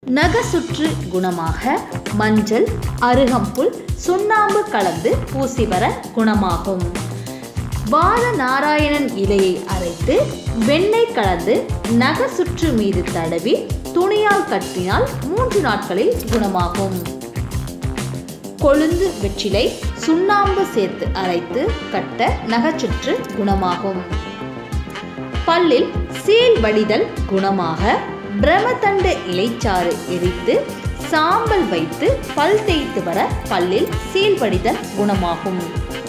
நகசுற்று குணமாக மஞ்சள் அருகம்புல் சுண்ணாம்பு கலந்து பூசி வர குணமாகும் பால நாராயணன் இலையை அரைத்து வெண்ணெய் கலந்து நகசுற்று மீது தடவி துணியால் கட்டினால் மூன்று நாட்களில் குணமாகும் கொழுந்து வெற்றிலை சுண்ணாம்பு சேர்த்து அரைத்து கட்ட நகைச்சுற்று குணமாகும் பல்லில் சீல் வடிதல் குணமாக பிரமதண்ட இலைச்சாறு எரித்து சாம்பல் வைத்து பல் தேய்த்து வர பல்லில் சீல் வடிதல் குணமாகும்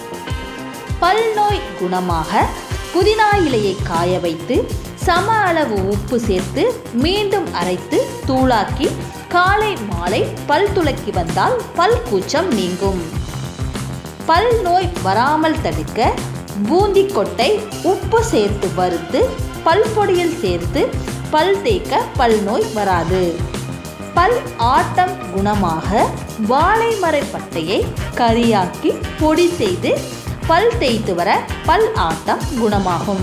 பல் நோய் குணமாக புதினா இலையை காய வைத்து சம அளவு உப்பு சேர்த்து மீண்டும் அரைத்து தூளாக்கி காலை மாலை பல் துளக்கி வந்தால் பல் கூச்சம் நீங்கும் பல் நோய் வராமல் தடுக்க பூந்தி கொட்டை உப்பு சேர்த்து வறுத்து பல் பொடியில் சேர்த்து பல் தேய்க்க பல் நோய் வராது பல் ஆட்டம் குணமாக வாழை மரை பட்டையை கரியாக்கி பொடி செய்து பல் தேய்த்து வர பல் ஆட்டம் குணமாகும்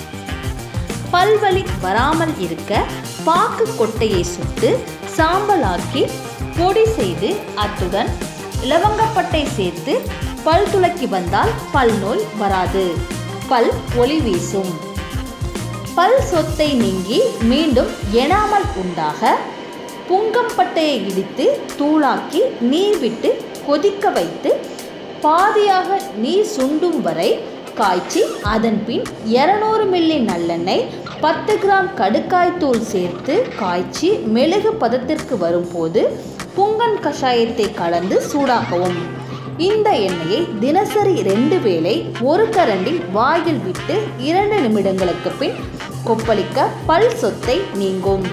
பல்வலி வராமல் இருக்க பாக்கு கொட்டையை சுட்டு சாம்பலாக்கி பொடி செய்து அத்துடன் லவங்கப்பட்டை சேர்த்து பல் துளக்கி வந்தால் பல் நோய் வராது பல் ஒளி வீசும் பல் சொத்தை நீங்கி மீண்டும் எனாமல் உண்டாக புங்கம்பட்டையை இடித்து தூளாக்கி நீர் விட்டு கொதிக்க வைத்து பாதியாக நீர் சுண்டும் வரை காய்ச்சி அதன் பின் இரநூறு மில்லி நல்லெண்ணெய் பத்து கிராம் கடுக்காய் தூள் சேர்த்து காய்ச்சி மெழுகு பதத்திற்கு வரும்போது புங்கன் கஷாயத்தை கலந்து சூடாக்கவும் இந்த எண்ணெயை தினசரி ரெண்டு வேளை ஒரு கரண்டி வாயில் விட்டு இரண்டு நிமிடங்களுக்கு பின் கொப்பளிக்க பல் சொத்தை நீங்கும்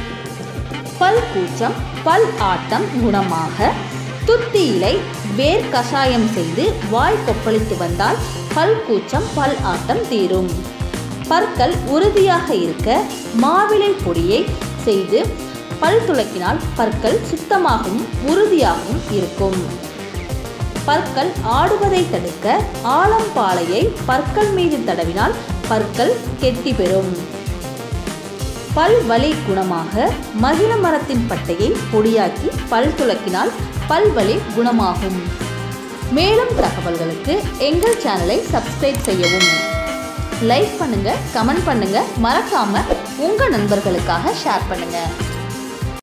பல் கூச்சம் பல் ஆட்டம் குணமாக துத்தி இலை வேர் கஷாயம் செய்து வாய் கொப்பளித்து வந்தால் பல் கூச்சம் பல் ஆட்டம் தீரும் பற்கள் உறுதியாக இருக்க மாவிலை பொடியை செய்து பல் துளக்கினால் பற்கள் சுத்தமாகவும் உறுதியாகவும் இருக்கும் பற்கள் ஆடுவதை தடுக்க ஆலம்பாளையை பற்கள் மீது தடவினால் பற்கள் கெட்டி பெறும் பல் வலி குணமாக மகிழ மரத்தின் பட்டையை பொடியாக்கி பல் துளக்கினால் பல் வலி குணமாகும் மேலும் தகவல்களுக்கு எங்கள் சேனலை சப்ஸ்கிரைப் செய்யவும் லைக் பண்ணுங்க கமெண்ட் பண்ணுங்க மறக்காம உங்க நண்பர்களுக்காக ஷேர் பண்ணுங்க